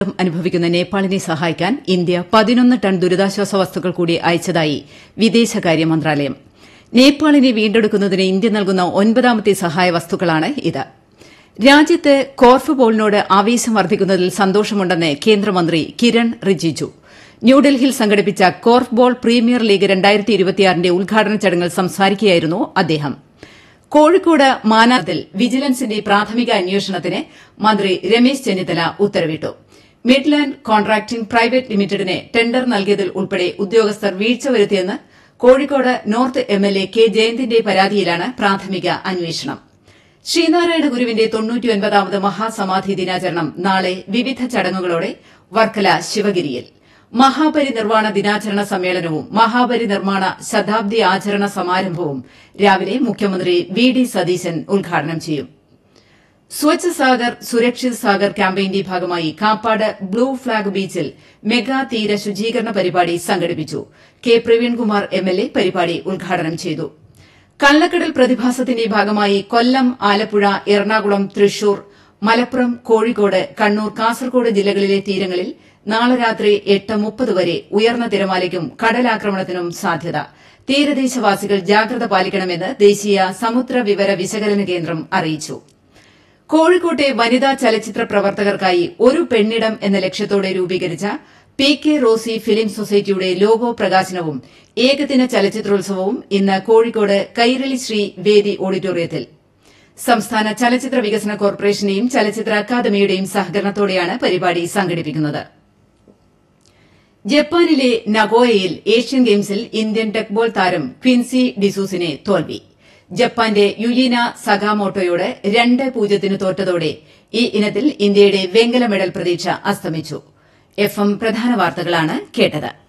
അനുഭവിക്കുന്ന നേപ്പാളിനെ സഹായിക്കാൻ ഇന്ത്യ പതിനൊന്ന് ടൺ ദുരിതാശ്വാസ വസ്തുക്കൾ കൂടി അയച്ചതായി വിദേശകാര്യ മന്ത്രാലയം നേപ്പാളിനെ വീണ്ടെടുക്കുന്നതിന് ഇന്ത്യ നൽകുന്ന ഒൻപതാമത്തെ സഹായ വസ്തുക്കളാണ് ഇത് രാജ്യത്ത് കോർഫ്ബോളിനോട് ആവേശം വർദ്ധിക്കുന്നതിൽ സന്തോഷമുണ്ടെന്ന് കേന്ദ്രമന്ത്രി കിരൺ റിജിജു ന്യൂഡൽഹിയിൽ സംഘടിപ്പിച്ച കോർഫ്ബോൾ പ്രീമിയർ ലീഗ് ന്റെ ഉദ്ഘാടന ചടങ്ങിൽ സംസാരിക്കുകയായിരുന്നു അദ്ദേഹം കോഴിക്കോട് മാനാത്തിൽ വിജിലൻസിന്റെ പ്രാഥമിക അന്വേഷണത്തിന് മന്ത്രി രമേശ് ചെന്നിത്തല ഉത്തരവിട്ടു മിഡ്ലാൻഡ് കോൺട്രാക്ടിംഗ് പ്രൈവറ്റ് ലിമിറ്റഡിന് ടെൻഡർ നൽകിയതിൽ ഉൾപ്പെടെ ഉദ്യോഗസ്ഥർ വീഴ്ച വരുത്തിയെന്ന് കോഴിക്കോട് നോർത്ത് എംഎൽഎ കെ ജയന്തിന്റെ പരാതിയിലാണ് പ്രാഥമിക അന്വേഷണം ശ്രീനാരായണ ഗുരുവിന്റെ തൊണ്ണൂറ്റിയൊൻപതാമത് മഹാസമാധി ദിനാചരണം നാളെ വിവിധ ചടങ്ങുകളോടെ വർക്കല ശിവഗിരിയിൽ മഹാപരിനിർവാണ ദിനാചരണ സമ്മേളനവും മഹാപരിനിർവാണ ശതാബ്ദി ആചരണ സമാരംഭവും രാവിലെ മുഖ്യമന്ത്രി വി ഡി സതീശൻ ഉദ്ഘാടനം ചെയ്യും സ്വച്ഛ് സാഗർ സുരക്ഷിത് സാഗർ ക്യാമ്പയിന്റെ ഭാഗമായി കാപ്പാട് ബ്ലൂ ഫ്ളാഗ് ബീച്ചിൽ മെഗാ തീര ശുചീകരണ പരിപാടി സംഘടിപ്പിച്ചു കെ പ്രവീൺകുമാർ എംഎൽഎ പരിപാടി ഉദ്ഘാടനം ചെയ്തു കള്ളക്കടൽ പ്രതിഭാസത്തിന്റെ ഭാഗമായി കൊല്ലം ആലപ്പുഴ എറണാകുളം തൃശൂർ മലപ്പുറം കോഴിക്കോട് കണ്ണൂർ കാസർകോട് ജില്ലകളിലെ തീരങ്ങളിൽ നാളെ രാത്രി എട്ട് മുപ്പത് വരെ ഉയർന്ന തിരമാലയ്ക്കും കടലാക്രമണത്തിനും സാധ്യത തീരദേശവാസികൾ ജാഗ്രത പാലിക്കണമെന്ന് ദേശീയ സമുദ്ര വിവര വിശകലന കേന്ദ്രം അറിയിച്ചു കോഴിക്കോട്ടെ വനിതാ ചലച്ചിത്ര പ്രവർത്തകർക്കായി ഒരു പെണ്ണിടം എന്ന ലക്ഷ്യത്തോടെ രൂപീകരിച്ച പി കെ റോസി ഫിലിം സൊസൈറ്റിയുടെ ലോഗോ പ്രകാശനവും ഏകദിന ചലച്ചിത്രോത്സവവും ഇന്ന് കോഴിക്കോട് കൈരളി ശ്രീ വേദി ഓഡിറ്റോറിയത്തിൽ സംസ്ഥാന ചലച്ചിത്ര വികസന കോർപ്പറേഷന്റെയും ചലച്ചിത്ര അക്കാദമിയുടെയും സഹകരണത്തോടെയാണ് പരിപാടി സംഘടിപ്പിക്കുന്നത് ജപ്പാനിലെ നഗോയയിൽ ഏഷ്യൻ ഗെയിംസിൽ ഇന്ത്യൻ ടെക്ബോൾ താരം ക്വിൻസി ഡിസൂസിനെ തോൽവി ജപ്പാന്റെ യുലീന സഗാമോട്ടോയോട് രണ്ട് പൂജ്യത്തിന് തോറ്റതോടെ ഈ ഇനത്തിൽ ഇന്ത്യയുടെ വെങ്കല മെഡൽ പ്രതീക്ഷ അസ്തമിച്ചു എഫ് എം പ്രധാന വാർത്തകളാണ് കേട്ടത്